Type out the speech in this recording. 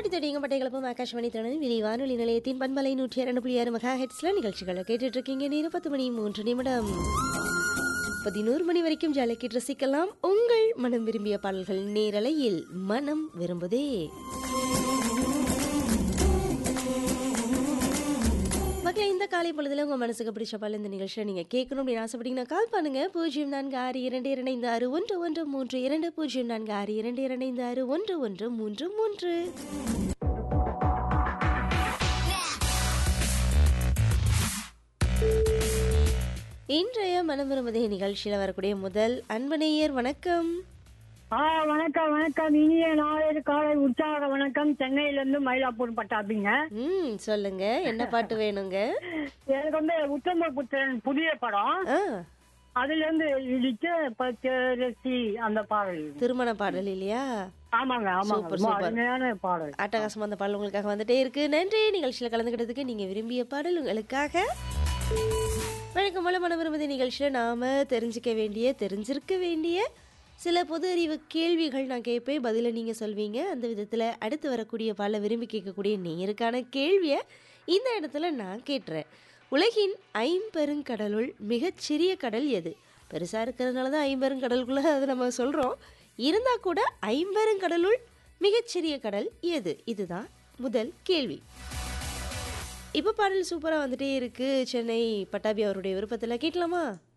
அடித்தடிங்க பட்டைகளப்பும் ஆகாஷ்வாணி திறனின் விரி வானொலி நிலையத்தின் பண்பலை நூற்றி இரண்டு புள்ளி ஆறு மெகா ஹெட்ஸ்ல நிகழ்ச்சிகளை கேட்டுட்டு இருக்கீங்க நேரம் பத்து மணி மூன்று நிமிடம் பதினோரு மணி வரைக்கும் ஜாலிக்கிட்டு ரசிக்கலாம் உங்கள் மனம் விரும்பிய பாடல்கள் நேரலையில் மனம் விரும்புதே மக்களே இந்த காலை பொழுதுல உங்க மனசுக்கு பிடிச்ச பால் இந்த நிகழ்ச்சியை நீங்க கேட்கணும் அப்படின்னு ஆசைப்பட்டீங்கன்னா கால் பண்ணுங்க பூஜ்ஜியம் நான்கு ஆறு இரண்டு இரண்டு ஐந்து ஆறு ஒன்று ஒன்று மூன்று இரண்டு பூஜ்ஜியம் நான்கு ஆறு இரண்டு இரண்டு ஐந்து ஆறு ஒன்று ஒன்று மூன்று மூன்று இன்றைய மனம் விரும்புதே நிகழ்ச்சியில் வரக்கூடிய முதல் அன்பனையர் வணக்கம் ஆ வணக்கம் வணக்கம் இனிய நாளேறு காலை உற்சாக வணக்கம் சென்னையில இருந்து மயிலாப்பூர் பட்டாபிங்க ம் சொல்லுங்க என்ன பாட்டு வேணுங்க எனக்கு வந்து உத்தம புத்திரன் புதிய படம் ஆ அதுல இருந்து இடிச்ச பச்சரிசி அந்த பாடல் திருமண பாடல் இல்லையா ஆமாங்க ஆமாங்க சூப்பர், ரொம்ப சூப்பர். அருமையான பாடல் அட்டகாசம் அந்த பாடல் உங்களுக்காக வந்துட்டே இருக்கு நன்றி நிகழ்ச்சியில் கலந்துக்கிட்டதுக்கு நீங்க விரும்பிய பாடல் உங்களுக்காக வழக்கம் போல மன விரும்புதி நிகழ்ச்சியில் நாம தெரிஞ்சுக்க வேண்டிய தெரிஞ்சிருக்க வேண்டிய சில பொது அறிவு கேள்விகள் நான் கேட்பேன் பதிலை நீங்கள் சொல்வீங்க அந்த விதத்தில் அடுத்து வரக்கூடிய பல விரும்பி கேட்கக்கூடிய நேருக்கான கேள்வியை இந்த இடத்துல நான் கேட்டுறேன் உலகின் ஐம்பெருங்கடலுள் மிகச்சிறிய கடல் எது பெருசாக இருக்கிறதுனால தான் ஐம்பெருங்கடலுக்குள்ளே அதை நம்ம சொல்கிறோம் இருந்தால் கூட ஐம்பெருங்கடலுள் மிகச்சிறிய கடல் எது இதுதான் முதல் கேள்வி இப்போ பாடல் சூப்பராக வந்துட்டே இருக்கு சென்னை பட்டாபி அவருடைய விருப்பத்தில் கேட்கலாமா